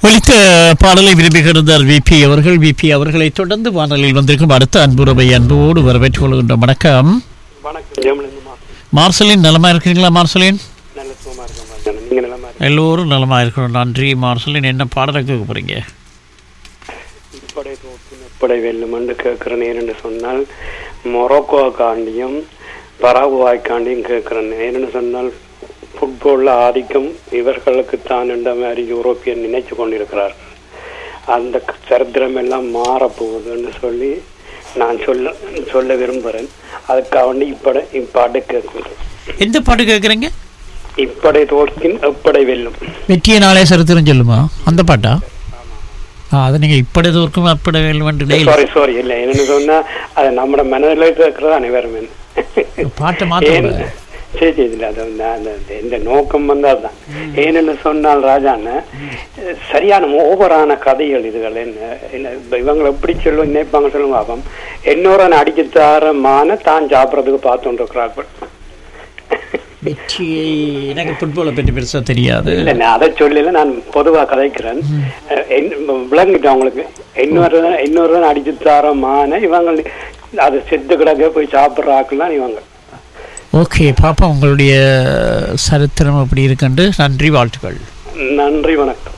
ஒலித்த பாடலை விரும்புகிறார் விபி அவர்கள் விபி அவர்களை தொடர்ந்து வானொலியில் வந்திருக்கும் அடுத்த அன்புறவை அன்போடு வரவேற்றுக் கொள்கின்ற வணக்கம் வணக்கம் ஜெயமலிங்கம்மா மார்சலின் நலமா இருக்கிறீங்களா மார்சலின் நல்ல சுகமா இருக்கேன் நீங்க நல்லமா இருக்கீங்க எல்லோரும் நலமா இருக்கிறோம் நன்றி மார்சலின் என்ன பாடலை கேட்க போறீங்க இப்படை தோற்கும் எப்படை வெல்லும் என்று கேட்கிறேன் ஏனென்று சொன்னால் மொரோக்கோ காண்டியும் பராகுவாய் காண்டியும் கேட்கிறேன் ஏனென்று சொன்னால் ஃபுட்பால்ல ஆதிக்கம் இவர்களுக்கு தான் என்ற மாதிரி யூரோப்பியன் நினைச்சு கொண்டிருக்கிறார்கள் அந்த சரித்திரம் எல்லாம் மாறப்போகுதுன்னு சொல்லி நான் சொல்ல சொல்ல விரும்புகிறேன் அதுக்காக வேண்டி இப்பட இப்பாடு கேட்கிறேன் எந்த பாட்டு கேட்குறீங்க இப்படை தோற்கின் எப்படை வெல்லும் வெற்றிய நாளே சரித்திரம் சொல்லுமா அந்த பாட்டா ஆ அதை நீங்கள் இப்படி தோற்கும் அப்படி வேண்டும் டெய்லி சாரி சாரி இல்ல என்னன்னு சொன்னா அது நம்ம மனதில் இருக்கிறது அனைவரும் பாட்டை ஏன் மாற்ற சரி சரி இல்ல அது வந்து அந்த அந்த- இந்த நோக்கம் வந்து அதுதான் ஏன்னு சொன்னால் ராஜான்னு சரியான ஓவரான கதைகள் இதுகள் என்ன என்ன இப்ப இவங்க எப்படி சொல்லுவோம் நினைப்பாங்க சொல்லுங்க பாப்போம் இன்னொரு அடிச்சு தாரமான தான் சாப்பிட்றதுக்கு பார்த்துட்டு இருக்கிறார்கள் வெற்றியை எனக்கு ஃபுட்பாலை பற்றி பெருசாக தெரியாது இல்ல நான் அதை சொல்லல நான் பொதுவா கதைக்கிறேன் அஹ் என்ன- விளங்கிட்டு அவங்களுக்கு இன்னொரு இன்னொரு அடிச்சு தாரமான இவங்க அது செத்து கிடக்க போய் சாப்பிட்றாக்கலாம் இவங்க ஓகே பாப்பா உங்களுடைய சரித்திரம் அப்படி இருக்குண்டு நன்றி வாழ்த்துக்கள் நன்றி வணக்கம்